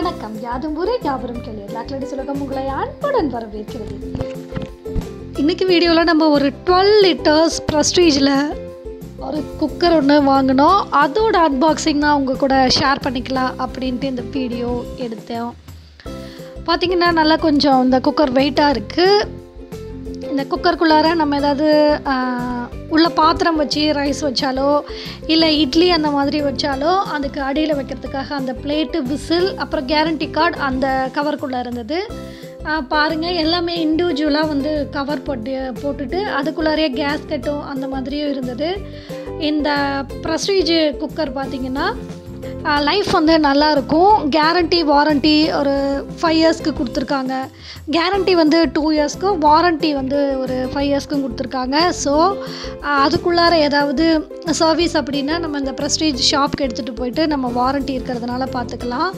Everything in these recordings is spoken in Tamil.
வணக்கம் யாதும் ஊரே யாவரும் கேள்வி லாக்லடி சுலகம் உங்களை அன்புடன் வரவேற்கிறது இன்னைக்கு வீடியோவில் நம்ம ஒரு டுவெல் லிட்டர்ஸ் ப்ரஸ்டீஜில் ஒரு குக்கர் ஒன்று வாங்கினோம் அதோட அன்பாக்சிங் தான் உங்கள் கூட ஷேர் பண்ணிக்கலாம் அப்படின்ட்டு இந்த வீடியோ எடுத்தோம் பார்த்திங்கன்னா நல்லா கொஞ்சம் இந்த குக்கர் வெயிட்டாக இருக்குது இந்த குக்கருக்குள்ளார நம்ம ஏதாவது ஆஹ், உள்ள பாத்திரம் வச்சு ரைஸ் வச்சாலோ இல்லை இட்லி அந்த மாதிரி வச்சாலோ அதுக்கு அடியில் வைக்கிறதுக்காக அந்த பிளேட்டு விசில் அப்புறம் கேரண்டி கார்டு அந்த கவருக்குள்ளே இருந்தது ஆஹ், பாருங்க எல்லாமே இண்டிவிஜுவலாக வந்து கவர் போட்டு போட்டுட்டு அதுக்குள்ளாரையே கேஸ் கட்டும் அந்த மாதிரியும் இருந்தது இந்த ப்ரஸ்டீஜ் குக்கர் பார்த்திங்கன்னா லைஃப் வந்து நல்லா இருக்கும் கேரண்டி வாரண்டி ஒரு ஃபைவ் இயர்ஸ்க்கு கொடுத்துருக்காங்க கேரண்டி வந்து டூ இயர்ஸ்க்கும் வாரண்டி வந்து ஒரு ஃபைவ் இயர்ஸ்க்கும் கொடுத்துருக்காங்க ஸோ அதுக்குள்ளார ஏதாவது சர்வீஸ் அப்படின்னா நம்ம இந்த ப்ரெஸ்டீஜ் ஷாப்க்கு எடுத்துகிட்டு போயிட்டு நம்ம வாரண்டி இருக்கிறதுனால பார்த்துக்கலாம்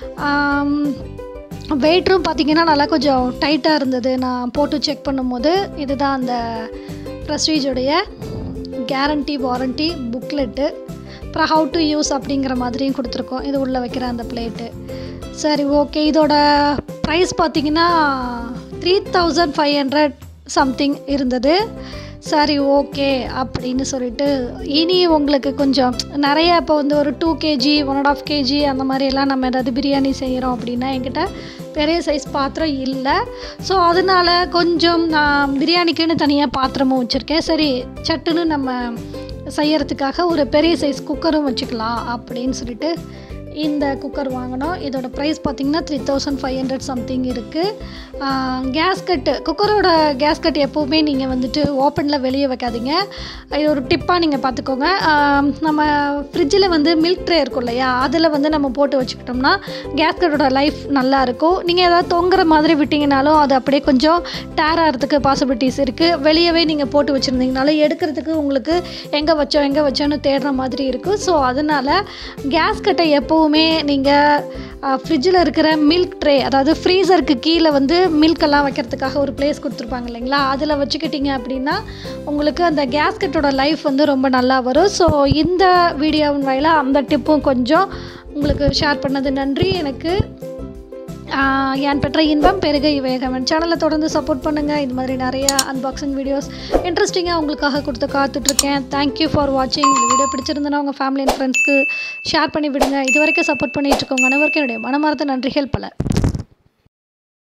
வெயிட்டும் பார்த்திங்கன்னா நல்லா கொஞ்சம் டைட்டாக இருந்தது நான் போட்டு செக் பண்ணும்போது இதுதான் அந்த ப்ரெஸ்டீஜுடைய கேரண்டி வாரண்டி புக்லெட்டு அப்புறம் ஹவு டு யூஸ் அப்படிங்கிற மாதிரியும் கொடுத்துருக்கோம் இது உள்ளே வைக்கிற அந்த பிளேட்டு சரி ஓகே இதோட ப்ரைஸ் பார்த்தீங்கன்னா three thousand five hundred something இருந்தது சரி ஓகே அப்படின்னு சொல்லிட்டு இனி உங்களுக்கு கொஞ்சம் நிறைய இப்போ வந்து ஒரு two KG one and half KG அந்த மாதிரியெல்லாம் நம்ம ஏதாவது பிரியாணி செய்கிறோம் அப்படின்னா என்கிட்ட பெரிய சைஸ் பாத்திரம் இல்லை ஸோ அதனால கொஞ்சம் நான் பிரியாணிக்குன்னு தனியாக பாத்திரமும் வச்சுருக்கேன் சரி சட்டுன்னு நம்ம செய்யறதுக்காக ஒரு பெரிய சைஸ் குக்கரும் வச்சுக்கலாம் அப்படின்னு சொல்லிட்டு இந்த குக்கர் வாங்கினோம் இதோட ப்ரைஸ் பார்த்திங்கன்னா three thousand five hundred something இருக்குது கேஸ்கட்டு குக்கரோட கேஸ்கட் எப்போவுமே நீங்கள் வந்துட்டு ஓப்பனில் வெளியே வைக்காதீங்க இது ஒரு டிப்பாக நீங்கள் பார்த்துக்கோங்க ஆஹ் நம்ம ஃப்ரிட்ஜில் வந்து மில்க் ட்ரே இருக்கும் இல்லையா அதில் வந்து நம்ம போட்டு வச்சுக்கிட்டோம்னா கேஸ்கட்டோட லைஃப் நல்லா இருக்கும் நீங்கள் ஏதாவது தொங்குற மாதிரி விட்டிங்கனாலும் அது அப்படியே கொஞ்சம் டேர் ஆகிறதுக்கு பாசிபிலிட்டிஸ் இருக்குது வெளியவே நீங்கள் போட்டு வச்சுருந்தீங்கனாலும் எடுக்கிறதுக்கு உங்களுக்கு எங்கே வச்சோம் எங்கே வச்சோன்னு தேடுற மாதிரி இருக்கும் ஸோ அதனால் கேஸ்கட்டை எப்போவுமே நீங்கள் ஃப்ரிட்ஜில் இருக்கிற மில்க் ட்ரே அதாவது ஃப்ரீசருக்கு கீழே வந்து மில்கெல்லாம் வைக்கிறதுக்காக ஒரு பிளேஸ் கொடுத்துருப்பாங்க இல்லைங்களா அதில் வச்சுக்கிட்டிங்க அப்படின்னா உங்களுக்கு அந்த கேஸ்கட்டோட லைஃப் வந்து ரொம்ப நல்லா வரும் ஸோ இந்த வீடியோவின் வாயிலாக அந்த டிப்பும் கொஞ்சம் உங்களுக்கு ஷேர் பண்ணது நன்றி எனக்கு ஆஹ் என் பெற்ற இன்பம் பெருகை வேகவன் சேனலை தொடர்ந்து சப்போர்ட் பண்ணுங்கள் இது மாதிரி நிறைய அன்பாக்சிங் வீடியோஸ் இன்ட்ரெஸ்டிங்காக உங்களுக்காக கொடுத்து காத்துட்ருக்கேன் தேங்க்யூ ஃபார் வாட்சிங் இந்த வீடியோ பிடிச்சிருந்தனா உங்கள் ஃபேமிலி அண்ட் ஃப்ரெண்ட்ஸ்க்கு ஷேர் பண்ணி விடுங்க இது வரைக்கும் சப்போர்ட் பண்ணிட்டு இருக்கவங்க அனைவருக்கும் என்னுடைய மனமார்ந்த நன்றிகள் பல